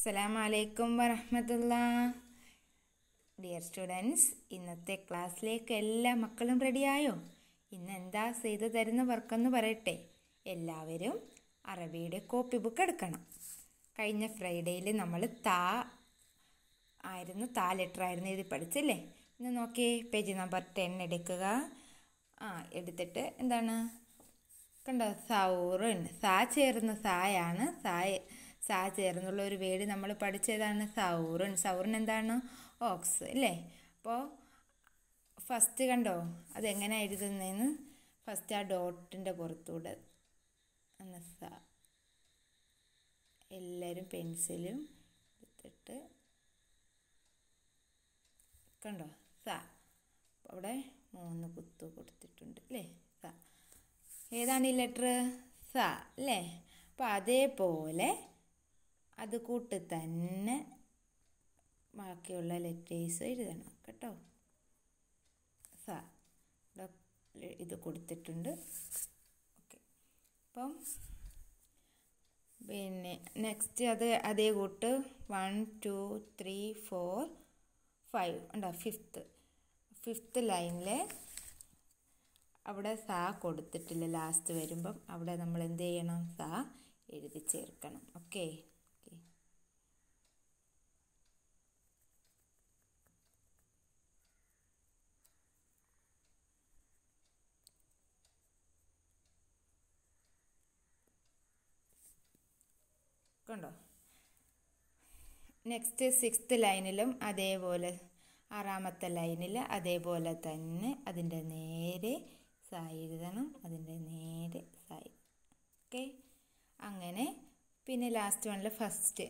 അസ്സലാമലൈക്കും വറഹമത്തുള്ള dear students ഇന്നത്തെ ക്ലാസ്സിലേക്ക് എല്ലാ മക്കളും റെഡിയായോ ഇന്ന് എന്താ ചെയ്തു തരുന്ന വർക്കെന്ന് പറയട്ടെ എല്ലാവരും അറബിയുടെ കോപ്പി ബുക്ക് എടുക്കണം കഴിഞ്ഞ ഫ്രൈഡേയിൽ നമ്മൾ താ ആയിരുന്നു താ ലെറ്റർ ആയിരുന്നു എഴുതി പഠിച്ചല്ലേ ഇന്ന് നോക്കിയേ പേജ് നമ്പർ ടെൻ എടുക്കുക ആ എടുത്തിട്ട് എന്താണ് കണ്ടോ സൗറുൻ സാ ചേർന്ന സായാണ് സായ സാ ചേർന്നുള്ള ഒരു വേട് നമ്മൾ പഠിച്ചതാണ് സൗറുൻ സൗറിൻ എന്താണ് ഓക്സ് അല്ലേ അപ്പോൾ ഫസ്റ്റ് കണ്ടോ അതെങ്ങനെ എഴുതുന്നതെന്ന് ഫസ്റ്റ് ആ ഡോട്ടിൻ്റെ പുറത്തൂടെ ഒന്ന് സ എല്ലാവരും പെൻസിലും എടുത്തിട്ട് കണ്ടോ സ അവിടെ മൂന്ന് കുത്തു കൊടുത്തിട്ടുണ്ട് അല്ലേ സ ഏതാണ് ഈ ലെറ്റർ സ അല്ലേ അപ്പോൾ അതേപോലെ അത് കൂട്ട് തന്നെ ബാക്കിയുള്ള ലെറ്റേഴ്സ് എഴുതണം കേട്ടോ സ ഇത് കൊടുത്തിട്ടുണ്ട് ഓക്കെ അപ്പം പിന്നെ നെക്സ്റ്റ് അത് അതേ കൂട്ട് one two three four five ഉണ്ടോ ഫിഫ്ത്ത് ഫിഫ്ത്ത് ലൈനിൽ അവിടെ സാ കൊടുത്തിട്ടില്ല ലാസ്റ്റ് വരുമ്പം അവിടെ നമ്മൾ എന്ത് ചെയ്യണം സാ എഴുതി ചേർക്കണം ഓക്കെ ഓക്കെ കണ്ടോ നെക്സ്റ്റ് സിക്സ്ത് ലൈനിലും അതേപോലെ ആറാമത്തെ ലൈനിൽ അതേപോലെ തന്നെ അതിൻ്റെ നേരെ സായി എഴുതണം അതിൻ്റെ നേരെ സായി ഓക്കെ അങ്ങനെ പിന്നെ ലാസ്റ്റ് വണ്ണിൽ ഫസ്റ്റ്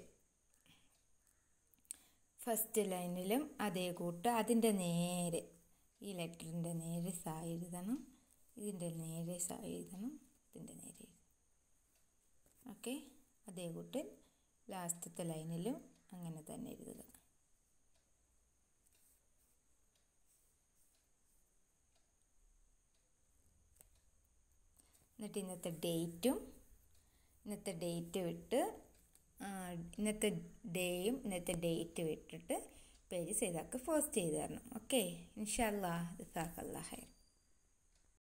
ഫസ്റ്റ് ലൈനിലും അതേ കൂട്ട് അതിൻ്റെ നേരെ ഈ ലെറ്ററിൻ്റെ നേരെ സായി എഴുതണം ഇതിൻ്റെ നേരെ സായി എഴുതണം ഇതിൻ്റെ നേരെ എഴുതണം ഓക്കെ അതേ കൂട്ട് ലാസ്റ്റത്തെ ലൈനിലും അങ്ങനെ തന്നെ എഴുതുക എന്നിട്ട് ഇന്നത്തെ ഡേറ്റും ഇന്നത്തെ ഡേറ്റ് വിട്ട് ഇന്നത്തെ ഡേയും ഇന്നത്തെ ഡേറ്റ് വിട്ടിട്ട് പേജ് ചെയ്താക്ക് പോസ്റ്റ് ചെയ്ത് തരണം ഓക്കെ ഇൻഷാല്ലാ ജസാഖല്ലാ ഹൈർ